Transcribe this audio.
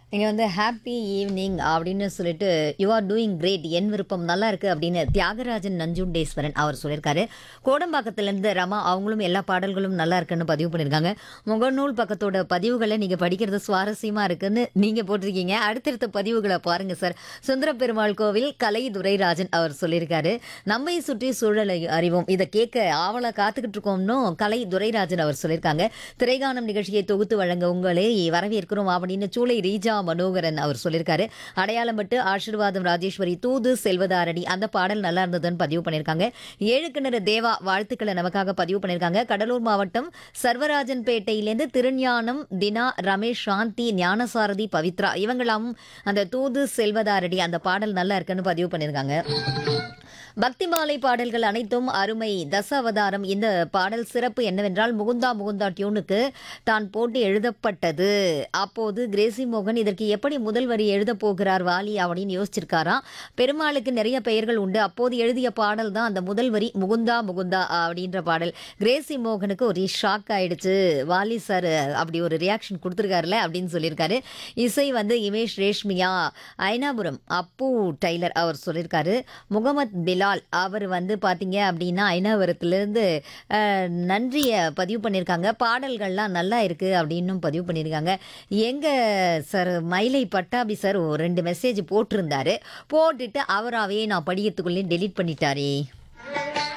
இங்கே வந்து happy evening அப்படின்னு சொல்லிட்டு யூ ஆர் டூயிங் கிரேட் என் விருப்பம் நல்லா இருக்கு அப்படின்னு தியாகராஜன் நஞ்சுண்டேஸ்வரன் அவர் சொல்லியிருக்காரு கோடம்பாக்கத்துலேருந்து ரமா அவங்களும் எல்லா பாடல்களும் நல்லா இருக்குன்னு பதிவு பண்ணியிருக்காங்க முகநூல் பக்கத்தோட பதிவுகளை நீங்கள் படிக்கிறது சுவாரஸ்யமாக இருக்குன்னு நீங்கள் போட்டிருக்கீங்க அடுத்தடுத்த பதிவுகளை பாருங்க சார் சுந்தர பெருமாள் கோவில் கலை துரைராஜன் அவர் சொல்லியிருக்காரு நம்மை சுற்றி சூழலை அறிவோம் இதை கேட்க ஆவலை காத்துக்கிட்டு இருக்கோம்னு கலை துரைராஜன் அவர் சொல்லியிருக்காங்க திரைகானம் நிகழ்ச்சியை தொகுத்து வழங்க உங்களை வரவேற்கிறோம் அப்படின்னு சூளை ரீஜா மனோகரன் அவர் சொல்லியிருக்காரு அடையாளம் பட்டு ஆசீர்வாதம் ராஜேஸ்வரி தூது செல்வதாரணி அந்த பாடல் நல்லா இருந்ததுன்னு பதிவு பண்ணியிருக்காங்க ஏழு கிணறு தேவா வாழ்த்துக்களை நமக்காக பதிவு பண்ணியிருக்காங்க கடலூர் மாவட்டம் சர்வராஜன் பேட்டையிலேருந்து திருஞானம் தினா ரமேஷ் சாந்தி ஞானசாரதி பவித்ரா இவங்களாம் அந்த தூது செல்வதாரடி அந்த பாடல் நல்லா இருக்குன்னு பதிவு பண்ணியிருக்காங்க பக்தி மாலை பாடல்கள் அனைத்தும் அருமை தச அவதாரம் இந்த பாடல் சிறப்பு என்னவென்றால் முகுந்தா முகுந்தா டியூனுக்கு தான் போட்டு எழுதப்பட்டது அப்போது கிரேசி மோகன் இதற்கு எப்படி முதல் வரி எழுத போகிறார் வாலி அப்படின்னு யோசிச்சிருக்காராம் பெருமாளுக்கு நிறைய பெயர்கள் உண்டு அப்போது எழுதிய பாடல் தான் அந்த முதல் வரி முகுந்தா முகுந்தா அப்படின்ற பாடல் கிரேசி மோகனுக்கு ஒரு ஷாக் ஆயிடுச்சு வாலி சார் அப்படி ஒரு ரியாக்ஷன் கொடுத்துருக்காருல அப்படின்னு சொல்லியிருக்காரு இசை வந்து இமேஷ் ரேஷ்மியா ஐனாபுரம் அப்பு டைலர் அவர் சொல்லியிருக்காரு முகமத் பிலால் அவர் வந்து பார்த்தீங்க அப்படின்னா ஐனாபுரத்துலேருந்து நன்றியை பதிவு பண்ணியிருக்காங்க பாடல்கள்லாம் நல்லா இருக்குது அப்படின்னும் பதிவு பண்ணியிருக்காங்க எங்கள் சார் மயிலை பட்டாபி சார் ஒரு ரெண்டு மெசேஜ் போட்டிருந்தாரு போட்டுட்டு அவராகவே நான் படிக்கிறதுக்குள்ளேயும் டெலீட் பண்ணிட்டாரே